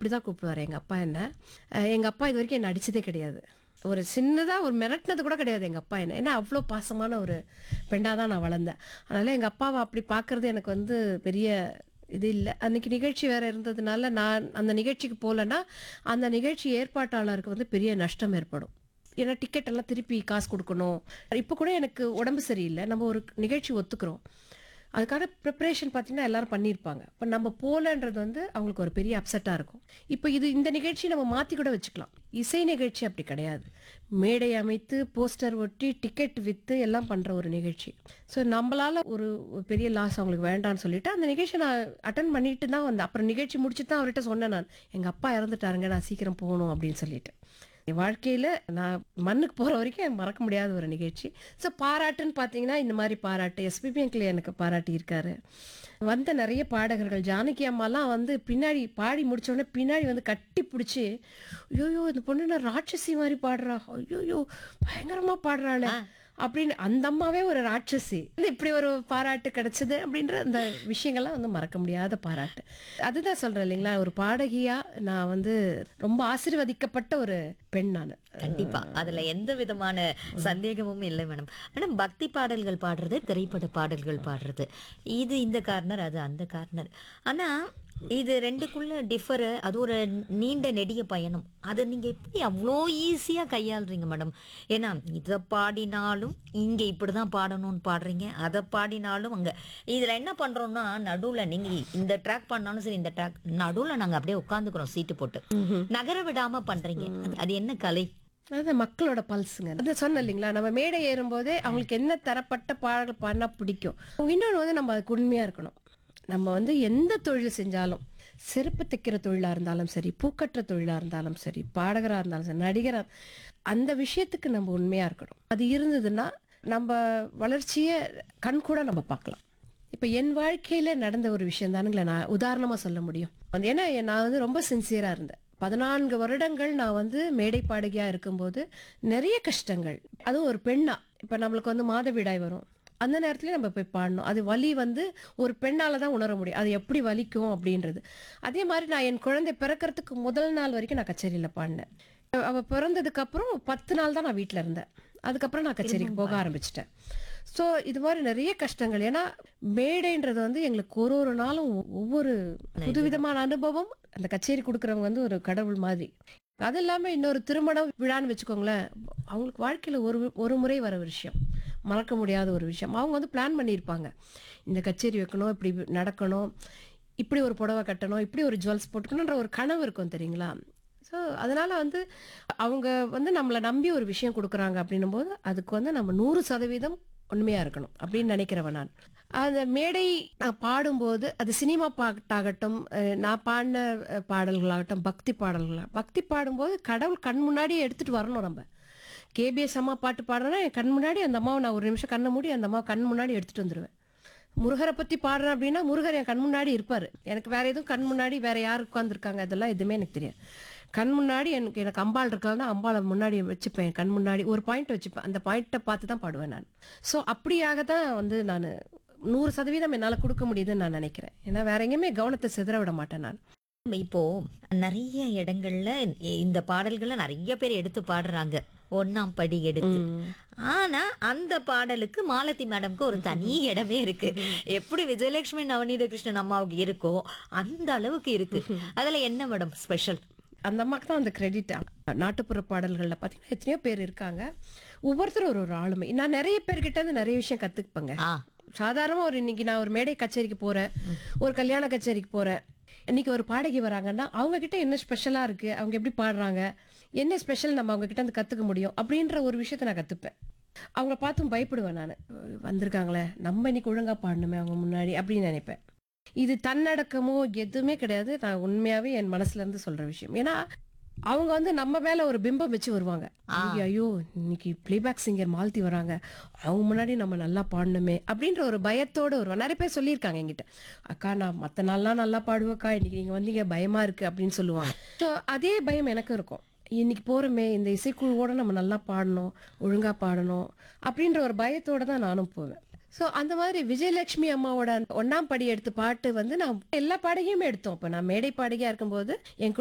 அப்படிதான் கூப்பிடுவாரு எங்க அப்பா என்ன அஹ் எங்க அப்பா இது வரைக்கும் என்ன அடிச்சதே கிடையாது ஒரு சின்னதா ஒரு மிரட்டினது கூட கிடையாது எங்க அப்பா என்ன ஏன்னா அவ்வளோ பாசமான ஒரு பெண்ணா தான் நான் வளர்ந்தேன் அதனால எங்க அப்பாவை அப்படி பார்க்கறது எனக்கு வந்து பெரிய இது இல்லை அன்னைக்கு நிகழ்ச்சி வேற இருந்ததுனால நான் அந்த நிகழ்ச்சிக்கு போகலன்னா அந்த நிகழ்ச்சி ஏற்பாட்டாளருக்கு வந்து பெரிய நஷ்டம் ஏற்படும் ஏன்னா டிக்கெட் எல்லாம் திருப்பி காசு கொடுக்கணும் இப்போ கூட எனக்கு உடம்பு சரியில்லை நம்ம ஒரு நிகழ்ச்சி ஒத்துக்கிறோம் அதுக்கான ப்ரிப்பரேஷன் பார்த்தீங்கன்னா எல்லாரும் பண்ணியிருப்பாங்க இப்போ நம்ம போகலன்றது வந்து அவங்களுக்கு ஒரு பெரிய அப்செட்டாக இருக்கும் இப்போ இது இந்த நிகழ்ச்சி நம்ம மாற்றி கூட வச்சுக்கலாம் இசை நிகழ்ச்சி அப்படி கிடையாது மேடை அமைத்து போஸ்டர் ஒட்டி டிக்கெட் விற்று எல்லாம் பண்ணுற ஒரு நிகழ்ச்சி ஸோ நம்மளால ஒரு ஒரு பெரிய லாஸ் அவங்களுக்கு வேண்டாம்னு சொல்லிட்டு அந்த நிகழ்ச்சி நான் அட்டன் பண்ணிட்டு தான் வந்தேன் அப்புறம் நிகழ்ச்சி முடிச்சுட்டு தான் அவர்கிட்ட சொன்னேன் நான் எங்கள் அப்பா இறந்துட்டாருங்க நான் சீக்கிரம் போகணும் அப்படின்னு சொல்லிட்டு என் வாழ்க்கையில் நான் மண்ணுக்கு போகிற வரைக்கும் எனக்கு மறக்க முடியாத ஒரு நிகழ்ச்சி ஸோ பாராட்டுன்னு பார்த்தீங்கன்னா இந்த மாதிரி பாராட்டு எஸ்பிபி அங்கிள் எனக்கு பாராட்டி இருக்காரு வந்த நிறைய பாடகர்கள் ஜானகி அம்மாலாம் வந்து பின்னாடி பாடி முடிச்ச உடனே பின்னாடி வந்து கட்டி பிடிச்சி ஐயோயோ இந்த பொண்ணு நான் ராட்சசி மாதிரி பாடுறா ஐயோயோ பயங்கரமா பாடுறாளே அப்படின்னு அந்த அம்மாவே ஒரு ராட்சசி இப்படி ஒரு பாராட்டு கிடைச்சது அப்படின்ற அந்த விஷயங்கள்லாம் வந்து மறக்க முடியாத பாராட்டு அதுதான் சொல்றேன் இல்லைங்களா ஒரு பாடகியா நான் வந்து ரொம்ப ஆசீர்வதிக்கப்பட்ட ஒரு பெண் நான் கண்டிப்பா அதுல எந்த விதமான சந்தேகமும் இல்லை மேடம் மேடம் பக்தி பாடல்கள் பாடுறது திரைப்பட பாடல்கள் பாடுறது இது இந்த கார்னர் அது அந்த கார்னர் ஆனா இது ரெண்டுக்குள்ள டிஃபர் அது ஒரு நீண்ட நெடிய பயணம் அதை நீங்க எப்படி அவ்வளோ ஈஸியா கையாளுறீங்க மேடம் ஏன்னா இதை பாடினாலும் இங்க இப்படிதான் பாடணும்னு பாடுறீங்க அதை பாடினாலும் அங்க இதுல என்ன பண்றோம்னா நடுவுல நீங்க இந்த ட்ராக் பண்ணாலும் சரி இந்த ட்ராக் நடுவுல நாங்க அப்படியே உட்காந்துக்கிறோம் சீட்டு போட்டு நகர விடாம பண்றீங்க அது- அது என்ன கலை அது மக்களோட பல்ஸுங்க அது சொன்னேன் இல்லைங்களா நம்ம மேடை ஏறும்போதே அவங்களுக்கு என்ன தரப்பட்ட பாடல் பாடினா பிடிக்கும் இன்னொன்று வந்து நம்ம அதுக்கு உண்மையா இருக்கணும் நம்ம வந்து எந்த தொழில் செஞ்சாலும் செருப்பு தைக்கிற தொழிலா இருந்தாலும் சரி பூக்கட்டுற தொழிலா இருந்தாலும் சரி பாடகரா இருந்தாலும் சரி நடிகரா அந்த விஷயத்துக்கு நம்ம உண்மையா இருக்கணும் அது இருந்ததுன்னா நம்ம வளர்ச்சியை கண் கூட நம்ம பார்க்கலாம் இப்போ என் வாழ்க்கையில நடந்த ஒரு விஷயம் தானுங்களே நான் உதாரணமா சொல்ல முடியும் அது ஏன்னா நான் வந்து ரொம்ப சின்சியரா இருந்தேன் பதினான்கு வருடங்கள் நான் வந்து மேடை பாடகியா இருக்கும்போது நிறைய கஷ்டங்கள் அதுவும் ஒரு பெண்ணா இப்போ நம்மளுக்கு வந்து மாதவிடாய் வரும் அந்த நேரத்துல நம்ம போய் பாடணும் அது வலி வந்து ஒரு பெண்ணால தான் உணர முடியும் அது எப்படி வலிக்கும் அப்படின்றது அதே மாதிரி நான் என் குழந்தை பிறக்கறதுக்கு முதல் நாள் வரைக்கும் நான் கச்சேரியில பாடினேன் அவ பிறந்ததுக்கு அப்புறம் பத்து நாள் தான் நான் வீட்ல இருந்தேன் அதுக்கப்புறம் நான் கச்சேரிக்கு போக ஆரம்பிச்சிட்டேன் ஸோ இது மாதிரி நிறைய கஷ்டங்கள் ஏன்னா மேடைன்றது வந்து எங்களுக்கு ஒரு ஒரு நாளும் ஒ- ஒவ்வொரு புதுவிதமான அனுபவம் அந்த கச்சேரி கொடுக்குறவங்க வந்து ஒரு கடவுள் மாதிரி அது இல்லாம இன்னொரு திருமணம் விழான்னு வச்சுக்கோங்களேன் அவங்களுக்கு வாழ்க்கையில ஒரு ஒரு முறை வர ஒரு விஷயம் மறக்க முடியாத ஒரு விஷயம் அவங்க வந்து பிளான் பண்ணியிருப்பாங்க இந்த கச்சேரி வைக்கணும் இப்படி நடக்கணும் இப்படி ஒரு புடவை கட்டணும் இப்படி ஒரு ஜுவல்ஸ் போட்டுக்கணுன்ற ஒரு கனவு இருக்கும் தெரியுங்களா ஸோ அதனால வந்து அவங்க வந்து நம்மளை நம்பி ஒரு விஷயம் கொடுக்குறாங்க அப்படின்னும் போது அதுக்கு வந்து நம்ம நூறு சதவீதம் உண்மையா இருக்கணும் அப்படின்னு நினைக்கிறவன் நான் அந்த மேடை நான் பாடும்போது அது சினிமா பாட்டாகட்டும் அஹ் நான் பாடின அஹ், பாடல்களாகட்டும் பக்தி பாடல்களா பக்தி பாடும்போது கடவுள் கண் முன்னாடியே எடுத்துட்டு வரணும் நம்ம கேபிஎஸ் அம்மா பாட்டு பாடுறேன்னா என் கண் முன்னாடி அந்த அம்மாவை நான் ஒரு நிமிஷம் கண்ணை மூடி அந்த அம்மாவை கண் முன்னாடி எடுத்துட்டு வந்துடுவேன் முருகரை பத்தி பாடுறேன் அப்படின்னா முருகர் என் கண் முன்னாடி இருப்பாரு எனக்கு வேற எதுவும் கண் முன்னாடி வேற யார் உட்காந்துருக்காங்க அதெல்லாம் எதுவுமே எனக்கு தெரியாது கண் முன்னாடி எனக்கு எனக்கு அம்பாள் இருக்காங்கன்னா அம்பாளை முன்னாடி வச்சுப்பேன் என் கண் முன்னாடி ஒரு பாயிண்ட் வச்சுப்பேன் அந்த பாயிண்ட்டை பார்த்து தான் பாடுவேன் நான் ஸோ அப்படியாக தான் வந்து நான் நூறு சதவீதம் என்னால் கொடுக்க முடியுதுன்னு நான் நினைக்கிறேன் ஏன்னா வேற எங்கேயுமே கவனத்தை சிதற விட மாட்டேன் நான் இப்போ நிறைய இடங்கள்ல இந்த பாடல்களை நிறைய பேர் எடுத்து பாடுறாங்க ஒண்ணாம் படி எடுத்து ஆனா அந்த பாடலுக்கு மாலதி மேடம்க்கு ஒரு தனி இடமே இருக்கு எப்படி விஜயலட்சுமி நவநீத கிருஷ்ணன் அம்மாவுக்கு இருக்கோ அந்த அளவுக்கு இருக்கு அதுல என்ன மேடம் ஸ்பெஷல் அந்த அம்மாக்கு தான் அந்த கிரெடிட் நாட்டுப்புற பாடல்கள்ல பார்த்தீங்கன்னா எத்தனையோ பேர் இருக்காங்க ஒவ்வொருத்தரும் ஒரு ஒரு ஆளுமை நான் நிறைய பேர்கிட்ட இருந்து நிறைய விஷயம் கத்துப்பேங்க ஆ சாதாரணமா ஒரு இன்னைக்கு நான் ஒரு மேடை கச்சேரிக்கு போறேன் ஒரு கல்யாண கச்சேரிக்கு போறேன் இன்னைக்கு ஒரு பாடகி வராங்கன்னா அவங்க கிட்ட என்ன ஸ்பெஷலா இருக்கு அவங்க எப்படி பாடுறாங்க என்ன ஸ்பெஷல் நம்ம அவங்க கிட்ட இருந்து கத்துக்க முடியும் அப்படின்ற ஒரு விஷயத்த நான் கத்துப்பேன் அவங்கள பார்த்தும் பயப்படுவேன் நான் வந்திருக்காங்களே நம்ம இன்னைக்கு ஒழுங்கா பாடணுமே அவங்க முன்னாடி அப்படின்னு நினைப்பேன் இது தன்னடக்கமோ எதுவுமே கிடையாது நான் உண்மையாவே என் மனசுல இருந்து சொல்ற விஷயம் ஏன்னா அவங்க வந்து நம்ம மேல ஒரு பிம்பம் வச்சு வருவாங்க ஐயோ, ஐயோ இன்னைக்கு பிளேபேக் சிங்கர் மால்தி வராங்க அவங்க முன்னாடி நம்ம நல்லா பாடணுமே அப்படின்ற ஒரு பயத்தோட வருவாங்க நிறைய பேர் சொல்லியிருக்காங்க என்கிட்ட அக்கா நான் மத்த நாள்லாம் நல்லா பாடுவேக்கா இன்னைக்கு நீங்க வந்தீங்க பயமா இருக்கு அப்படின்னு சொல்லுவாங்க ஸோ அதே பயம் எனக்கும் இருக்கும் இன்னைக்கு போறோமே இந்த இசைக்குழுவோட நம்ம நல்லா பாடணும் ஒழுங்கா பாடணும் அப்படின்ற ஒரு பயத்தோட தான் நானும் போவேன் ஸோ அந்த மாதிரி விஜயலட்சுமி அம்மாவோட ஒன்னாம் படி எடுத்து பாட்டு வந்து நான் எல்லா பாடகையுமே எடுத்தோம் இப்போ நான் மேடை பாடகையா இருக்கும்போது என்